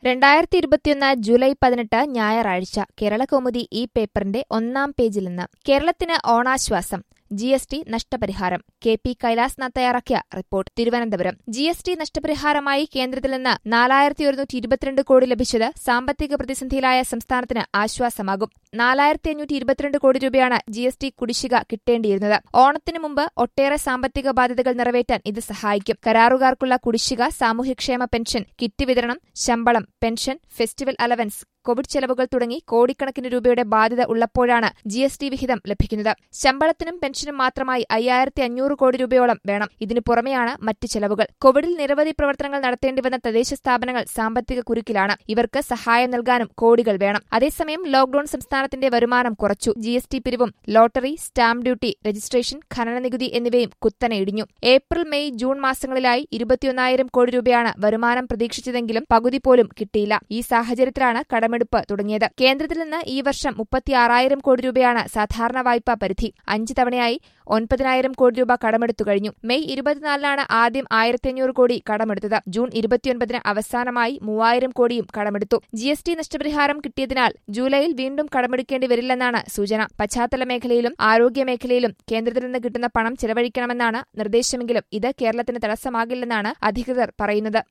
രണ്ടായിരത്തി ഇരുപത്തിയൊന്ന് ജൂലൈ പതിനെട്ട് ഞായറാഴ്ച കേരളകൗമുദി ഈ പേപ്പറിന്റെ ഒന്നാം പേജിൽ നിന്ന് കേരളത്തിന് ഓണാശ്വാസം ജി എസ് ടി നഷ്ടപരിഹാരം കെ പി കൈലാസ്നാഥ് തയ്യാറാക്കിയ report Thiruvananthapuram G S T നഷ്ടപരിഹാരമായി കേന്ദ്രത്തിൽ നിന്ന് നാലായിരത്തി ഒരുന്നൂറ്റി ഇരുപത്തിരണ്ട് കോടി ലഭിച്ചത് സാമ്പത്തിക പ്രതിസന്ധിയിലായ സംസ്ഥാനത്തിന് ആശ്വാസമാകും നാലായിരത്തി അഞ്ഞൂറ്റി ഇരുപത്തിരണ്ട് കോടി രൂപയാണ് ജി എസ് ടി കുടിശ്ശിക കിട്ടേണ്ടിയിരുന്നത് ഓണത്തിന് മുമ്പ് ഒട്ടേറെ സാമ്പത്തിക ബാധ്യതകൾ നിറവേറ്റാൻ ഇത് സഹായിക്കും കരാറുകാർക്കുള്ള കുടിശ്ശിക സാമൂഹ്യക്ഷേമ പെൻഷൻ കിറ്റ് വിതരണം ശമ്പളം പെൻഷൻ ഫെസ്റ്റിവൽ അലവൻസ് കോവിഡ് ചെലവുകൾ തുടങ്ങി കോടിക്കണക്കിന് രൂപയുടെ ബാധ്യത ഉള്ളപ്പോഴാണ് ജി എസ് ടി വിഹിതം ലഭിക്കുന്നത് ശമ്പളത്തിനും പെൻഷനും മാത്രമായി അയ്യായിരത്തി അഞ്ഞൂറ് കോടി രൂപയോളം വേണം ഇതിനു പുറമെയാണ് മറ്റ് ചെലവുകൾ കോവിഡിൽ നിരവധി പ്രവർത്തനങ്ങൾ നടത്തേണ്ടിവന്ന തദ്ദേശ സ്ഥാപനങ്ങൾ സാമ്പത്തിക കുരുക്കിലാണ് ഇവർക്ക് സഹായം നൽകാനും കോടികൾ വേണം അതേസമയം ലോക്ഡൌൺ സംസ്ഥാനത്തിന്റെ വരുമാനം കുറച്ചു ജി എസ് ടി പിരിവും ലോട്ടറി സ്റ്റാമ്പ് ഡ്യൂട്ടി രജിസ്ട്രേഷൻ ഖനന നികുതി എന്നിവയും കുത്തനെ ഇടിഞ്ഞു ഏപ്രിൽ മെയ് ജൂൺ മാസങ്ങളിലായി ഇരുപത്തിയൊന്നായിരം കോടി രൂപയാണ് വരുമാനം പ്രതീക്ഷിച്ചതെങ്കിലും പകുതി പോലും കിട്ടിയില്ല ഈ സാഹചര്യത്തിലാണ് കടമെടുപ്പ് തുടങ്ങിയത് കേന്ദ്രത്തിൽ നിന്ന് ഈ വർഷം മുപ്പത്തിയാറായിരം കോടി രൂപയാണ് സാധാരണ വായ്പാ പരിധി അഞ്ച് തവണയായി ഒൻപതിനായിരം കോടി രൂപ കടമെടുത്തു കഴിഞ്ഞു മെയ് ഇരുപത്തിനാലിനാണ് ആദ്യം ആയിരത്തി അഞ്ഞൂറ് കോടി കടമെടുത്തത് ജൂൺ ഇരുപത്തിയൊൻപതിന് അവസാനമായി മൂവായിരം കോടിയും കടമെടുത്തു ജി എസ് ടി നഷ്ടപരിഹാരം കിട്ടിയതിനാൽ ജൂലൈയിൽ വീണ്ടും കടമെടുക്കേണ്ടി വരില്ലെന്നാണ് സൂചന പശ്ചാത്തല മേഖലയിലും ആരോഗ്യ മേഖലയിലും കേന്ദ്രത്തിൽ നിന്ന് കിട്ടുന്ന പണം ചെലവഴിക്കണമെന്നാണ് നിർദ്ദേശമെങ്കിലും ഇത് കേരളത്തിന് തടസ്സമാകില്ലെന്നാണ് അധികൃതർ പറയുന്നത്